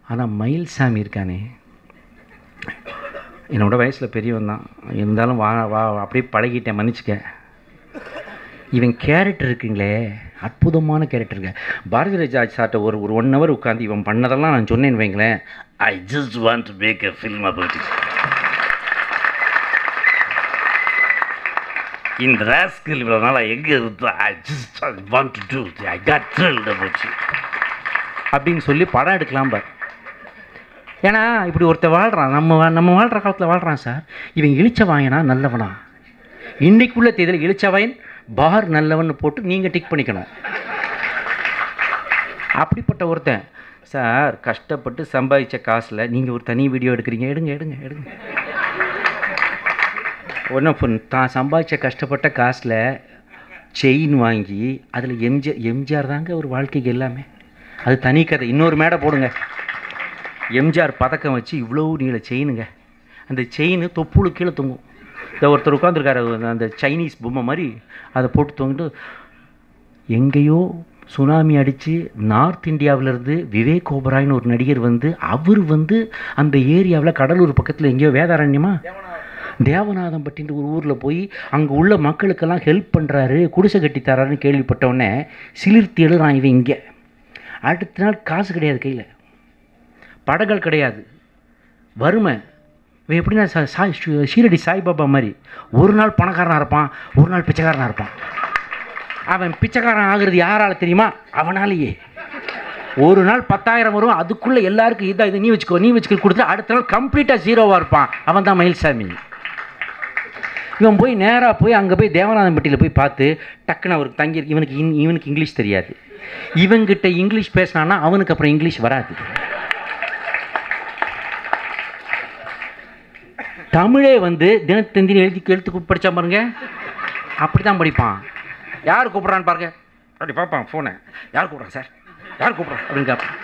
ஆனால் மயில்சாமி இருக்கானே என்னோட வயசில் பெரியவன் தான் இருந்தாலும் வா வா அப்படியே பழகிட்டேன் மன்னிச்சுக்க இவன் கேரக்டர் இருக்குங்களே அற்புதமான கேரக்டருங்க பாரதி ராஜா சார்ட்ட ஒரு ஒரு ஒன் ஹவர் உட்காந்து இவன் பண்ணதெல்லாம் நான் சொன்னேன்னு வைங்களேன் I just want to make a film about it இந்த ராஸ்கல் இவ்வளோ நாளாக எங்கே இருந்தா I just I want to do I got thrilled about அப்படின்னு சொல்லி படம் எடுக்கலாம் பார் ஏன்னா இப்படி ஒருத்தர் வாழ்கிறான் நம்ம வா- நம்ம வாழ்கிற காலத்தில் வாழ்கிறான் சார் இவன் இழிச்ச வாயனா நல்லவனா இன்னைக்குள்ள தேதியில் இழிச்ச வாயன் பார் நல்லவன் போட்டு நீங்கள் டிக் பண்ணிக்கணும் அப்படிப்பட்ட ஒருத்தன் சார் கஷ்டப்பட்டு சம்பாதிச்ச காசில் நீங்கள் ஒரு தனி வீடியோ எடுக்கிறீங்க எடுங்க எடுங்க எடுங்க ஒன்றும் தான் சம்பாதிச்ச கஷ்டப்பட்ட காசில் செயின் வாங்கி அதில் எம்ஜிஆர் எம்ஜிஆர் தாங்க ஒரு வாழ்க்கைக்கு எல்லாமே அது தனி கதை இன்னொரு மேடை போடுங்க எம்ஜிஆர் பதக்கம் வச்சு இவ்வளோ நீள செயினுங்க அந்த செயின் தொப்புளு கீழே தொங்கும் இந்த ஒருத்தர் உட்காந்துருக்காரு அந்த சைனீஸ் பொம்மை மாதிரி அதை போட்டு தொங்கிட்டு எங்கேயோ சுனாமி அடித்து நார்த் இந்தியாவிலேருந்து விவேக் ஓபராய்னு ஒரு நடிகர் வந்து அவர் வந்து அந்த ஏரியாவில் கடலூர் பக்கத்தில் எங்கேயோ வேதாரண்யமா தேவநாதம் பட்டின்ற ஒரு ஊரில் போய் அங்கே உள்ள மக்களுக்கெல்லாம் ஹெல்ப் பண்ணுறாரு குடிசை கட்டி தராருன்னு கேள்விப்பட்டவுடனே சிலிர்த்தி எழுறான் இவன் இங்கே அடுத்த நாள் காசு கிடையாது கையில் படங்கள் கிடையாது வறுமை இவன் எப்படின்னா சா- சாய் ஷு- ஷீரடி சாய்பாபா மாதிரி ஒரு நாள் பணக்காரனாக இருப்பான் ஒரு நாள் பிச்சைக்காரனாக இருப்பான் அவன் பிச்சைக்காரன் ஆகுறது யாரால தெரியுமா அவனாலேயே ஒரு நாள் பத்தாயிரம் வரும் அதுக்குள்ளே எல்லாருக்கும் இதான் இது நீ வச்சுக்கோ நீ வச்சுக்கோ கொடுத்து அடுத்த நாள் கம்ப்ளீட்டாக ஜீரோவாக இருப்பான் அவன் தான் மயில்சாமி இவன் போய் நேராக போய் அங்கே போய் தேவநாதன்பட்டியில் போய் பார்த்து டக்குன்னு அவருக்கு தங்கி இவனுக்கு இன்- இவனுக்கு இங்கிலீஷ் தெரியாது இவங்கிட்ட இங்கிலீஷ் பேசினான்னா அவனுக்கு அப்புறம் இங்கிலீஷ் வராது தமிழே வந்து தினத்தந்தி எழுதி எழுத்து படித்தா பாருங்க அப்படி தான் படிப்பான் யார் கூப்பிட்றான்னு பாருங்க அப்படி பார்ப்பான் ஃபோனை யார் கூப்பிட்றான் சார் யார் கூப்பிட்றான் அப்படின்னு கேட்பான்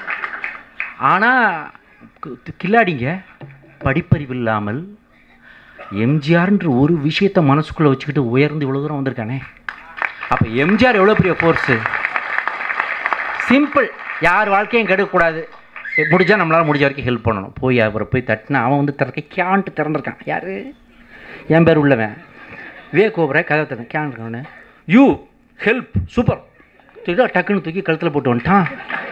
ஆனால் கில்லாடிங்க படிப்பறிவு இல்லாமல் எம்ஜிஆர்ன்ற ஒரு விஷயத்தை மனசுக்குள்ளே வச்சுக்கிட்டு உயர்ந்து இவ்வளோ தூரம் வந்திருக்கானே அப்போ எம்ஜிஆர் எவ்வளோ பெரிய ஃபோர்ஸு சிம்பிள் யார் வாழ்க்கையும் கெடுக்கக்கூடாது முடிஞ்சால் நம்மளால் முடிஞ்ச வரைக்கும் ஹெல்ப் பண்ணணும் போய் அவரை போய் தட்டினா அவன் வந்து திறக்க கேன்ட்டு திறந்திருக்கான் யார் என் பேர் உள்ளவன் விவேக் ஓபரை கதை திறந்த கேன் இருக்கானு யூ ஹெல்ப் சூப்பர் தூக்கி டக்குன்னு தூக்கி கழுத்தில் போட்டு வந்துட்டான்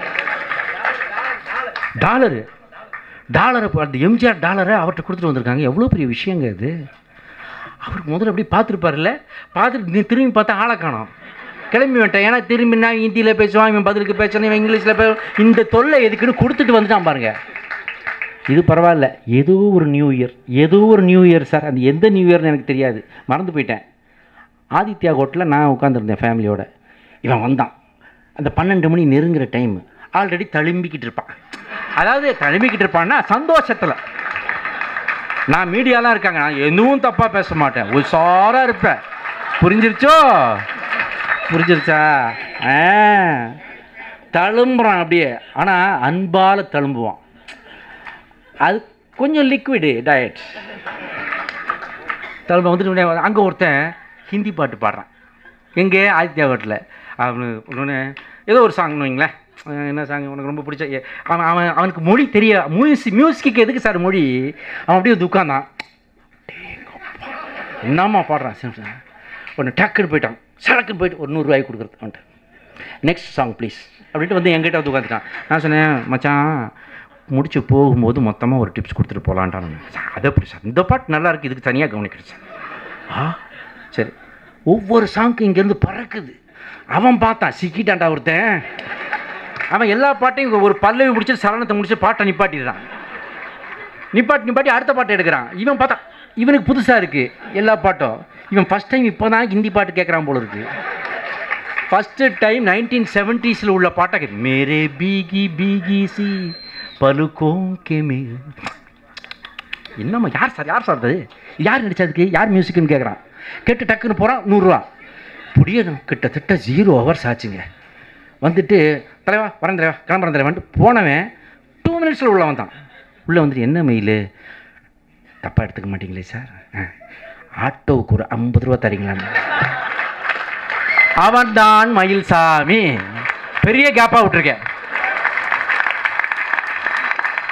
டாலரு டாலரை அந்த எம்ஜிஆர் டாலரை அவர்கிட்ட கொடுத்துட்டு வந்திருக்காங்க எவ்வளோ பெரிய விஷயங்க இது அவர் முதல்ல அப்படியே பார்த்துருப்பார்ல பார்த்துட்டு நீ திரும்பி பார்த்தா ஆளை காணோம் கிளம்பி வந்துட்டேன் ஏன்னா திரும்பி நான் ஹிந்தியில் பேசுவான் இவன் பதிலுக்கு பேசணும் இவன் இங்கிலீஷில் பே இந்த தொல்லை எதுக்குன்னு கொடுத்துட்டு வந்துட்டான் பாருங்க இது பரவாயில்ல ஏதோ ஒரு நியூ இயர் ஏதோ ஒரு நியூ இயர் சார் அந்த எந்த நியூ இயர்னு எனக்கு தெரியாது மறந்து போயிட்டேன் ஆதித்யா ஹோட்டலில் நான் உட்காந்துருந்தேன் ஃபேமிலியோட இவன் வந்தான் அந்த பன்னெண்டு மணி நெருங்குற டைம் ஆல்ரெடி தழும்பிக்கிட்டு இருப்பான் அதாவது தழும்பிக்கிட்டு இருப்பான்னா சந்தோஷத்தில் நான் மீடியாலாம் இருக்காங்க நான் எதுவும் தப்பாக பேச மாட்டேன் உஷாராக இருப்பேன் புரிஞ்சிருச்சோ புரிஞ்சிருச்சா ஆ தழும்புறான் அப்படியே ஆனால் அன்பால் தழும்புவான் அது கொஞ்சம் லிக்விடு டயட் தழும்ப வந்துட்டு அங்கே ஒருத்தன் ஹிந்தி பாட்டு பாடுறான் எங்கே ஆதித்யா வீட்டில் அவனு இன்னொன்று ஏதோ ஒரு சாங் வைங்களேன் அஹ் என்ன சாங் உனக்கு ரொம்ப பிடிச்ச ஏ- அவன் அவன் அவனுக்கு மொழி தெரிய மியூசிக் மியூசிக்கு எதுக்கு சார் மொழி அவன் அப்படியே வந்து உட்கார்ந்தான் என்னம்மா பாடுறான் சரி, சரி. ஒன்று டக்குன்னு போயிட்டான் சடக்குன்னு போயிட்டு ஒரு நூறுரூவாய்க்கு கொடுக்குறது அவன்ட்டு நெக்ஸ்ட் சாங் ப்ளீஸ் அப்படின்ட்டு வந்து என்கிட்ட வந்து உட்காந்துட்டான் நான் சொன்னேன் மச்சான் முடிச்சு போகும்போது மொத்தமாக ஒரு டிப்ஸ் கொடுத்துட்டு போகலான்ட்டான் அதை அப்படி சார் இந்த பாட்டு நல்லா இருக்குது இதுக்கு தனியாக கவனிக்கிறேன் சார் ஆ சரி ஒவ்வொரு சாங்க்கும் இங்கேருந்து பறக்குது அவன் பார்த்தான் சிக்கிட்டான்டா ஒருத்தன் அவன் எல்லா பாட்டையும் இங்க ஒரு பல்லவி முடிச்சு சரணத்தை முடிச்சு பாட்டை நிப்பாட்டிடுறான் நிப்பாட்டி நிப்பாட்டி அடுத்த பாட்டை எடுக்கிறான் இவன் பார்த்தா இவனுக்கு புதுசாக இருக்குது எல்லா பாட்டும் இவன் ஃபஸ்ட் டைம் இப்போ தான் ஹிந்தி பாட்டு கேட்குறான் போல இருக்கு ஃபஸ்ட்டு டைம் நைன்டீன் செவன்ட்டீஸில் உள்ள பாட்டை கேட்டு மேரே பீகி பீகி சி பலுக்கோம் கே மே என்னம்மா யார் சார் யார் சார் அது யார் நடிச்சதுக்கு யார் மியூசிக்னு கேட்குறான் கேட்டு டக்குன்னு போகிறான் நூறுரூவா இப்படியே நான் கிட்டத்தட்ட ஜீரோ ஹவர்ஸ் ஆச்சுங்க வந்துட்டு தலைவா வரேன் தலைவா கிளம்புறேன் தலைவான்ட்டு போனவன் டூ மினிட்ஸில் உள்ள வந்தான் உள்ளே வந்துட்டு என்ன மெயிலு தப்பாக எடுத்துக்க மாட்டீங்களே சார் ஆ, ஆட்டோவுக்கு ஒரு ஐம்பது ரூபா தரீங்களான்னு அவன்தான் மயில்சாமி பெரிய கேப்பாக விட்டுருக்கேன்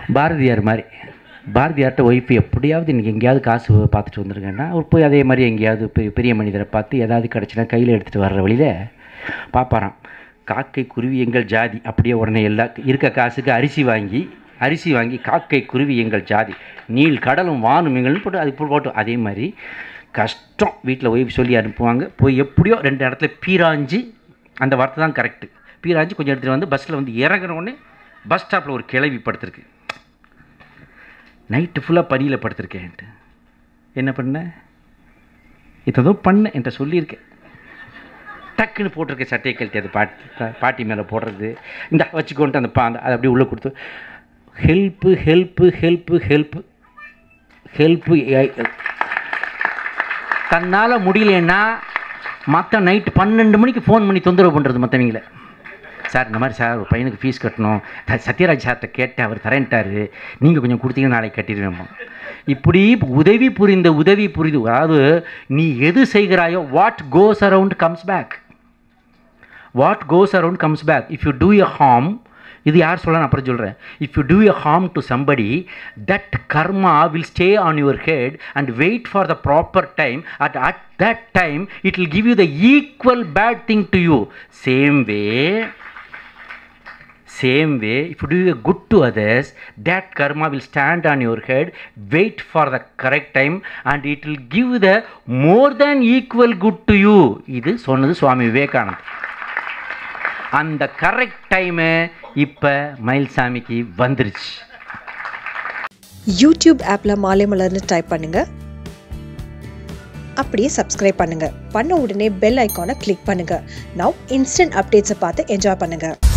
பாரதியார் மாதிரி பாரதியார்ட்ட ஒய்ஃப் எப்படியாவது இன்றைக்கி எங்கேயாவது காசு பார்த்துட்டு வந்துருங்கன்னா அவர் போய் அதே மாதிரி எங்கேயாவது பெரிய பெரிய மனிதரை பார்த்து ஏதாவது கிடச்சினா கையில் எடுத்துகிட்டு வர்ற வழியில் பார்ப்பாராம் காக்கை குருவி எங்கள் ஜாதி அப்படியே உடனே எல்லா இருக்க காசுக்கு அரிசி வாங்கி அரிசி வாங்கி காக்கை குருவி எங்கள் ஜாதி நீள் கடலும் வானும் எங்கள்னு போட்டு அது போட்டு அதே மாதிரி கஷ்டம் வீட்டில் ஒய்ஃப் சொல்லி அனுப்புவாங்க போய் எப்படியோ ரெண்டு இடத்துல பீராஞ்சி அந்த வார்த்தை தான் கரெக்டு பீராஞ்சி கொஞ்சம் எடுத்துகிட்டு வந்து பஸ்ஸில் வந்து இறங்குன உடனே பஸ் ஸ்டாப்பில் ஒரு கிளவி படுத்திருக்கு நைட்டு ஃபுல்லாக பனியில் படுத்திருக்கேன்ட்டு என்ன பண்ண இதோ பண்ண என்கிட்ட சொல்லியிருக்கேன் டக்குன்னு போட்டிருக்க சட்டையை கழட்டி அது பாட்டி பாட்டி மேலே போடுறது இந்த வச்சுக்கொண்டு அந்த பா அந்த அதை அப்படியே உள்ளே கொடுத்து help help help help help தன்னால் முடியலன்னா மற்ற நைட்டு பன்னெண்டு மணிக்கு ஃபோன் பண்ணி தொந்தரவு பண்ணுறது மற்றவங்கள சார் இந்த மாதிரி சார் ஒரு பையனுக்கு ஃபீஸ் கட்டணும் த- சத்யராஜ் சார்கிட்ட கேட்டு அவர் தரேன்ட்டாரு நீங்கள் கொஞ்சம் கொடுத்தீங்கன்னா நாளைக்கு கட்டிடுவேம்மா இப்படி உதவி புரிந்த உதவி புரிந்து அதாவது நீ எது செய்கிறாயோ what goes around comes back what goes around comes back if you do a harm இது யார் சொல்ல நான் அப்புறம் சொல்கிறேன் if you do a harm to somebody that karma will stay on your head and wait for the proper time at at that time it will give you the equal bad thing to you same way same way if you do a good to others that karma will stand on your head wait for the correct time and it will give the more than equal good to you இது சொன்னது சுவாமி விவேகானந்த் அந்த correct time இப்போ மயில்சாமிக்கு வந்துருச்சு YouTube ஆப்பில் மாலை மலர்னு type பண்ணுங்க அப்படியே subscribe பண்ணுங்க பண்ண உடனே பெல் ஐக்கானை கிளிக் பண்ணுங்க நவ் இன்ஸ்டன்ட் அப்டேட்ஸை பார்த்து என்ஜாய் பண்ணுங்க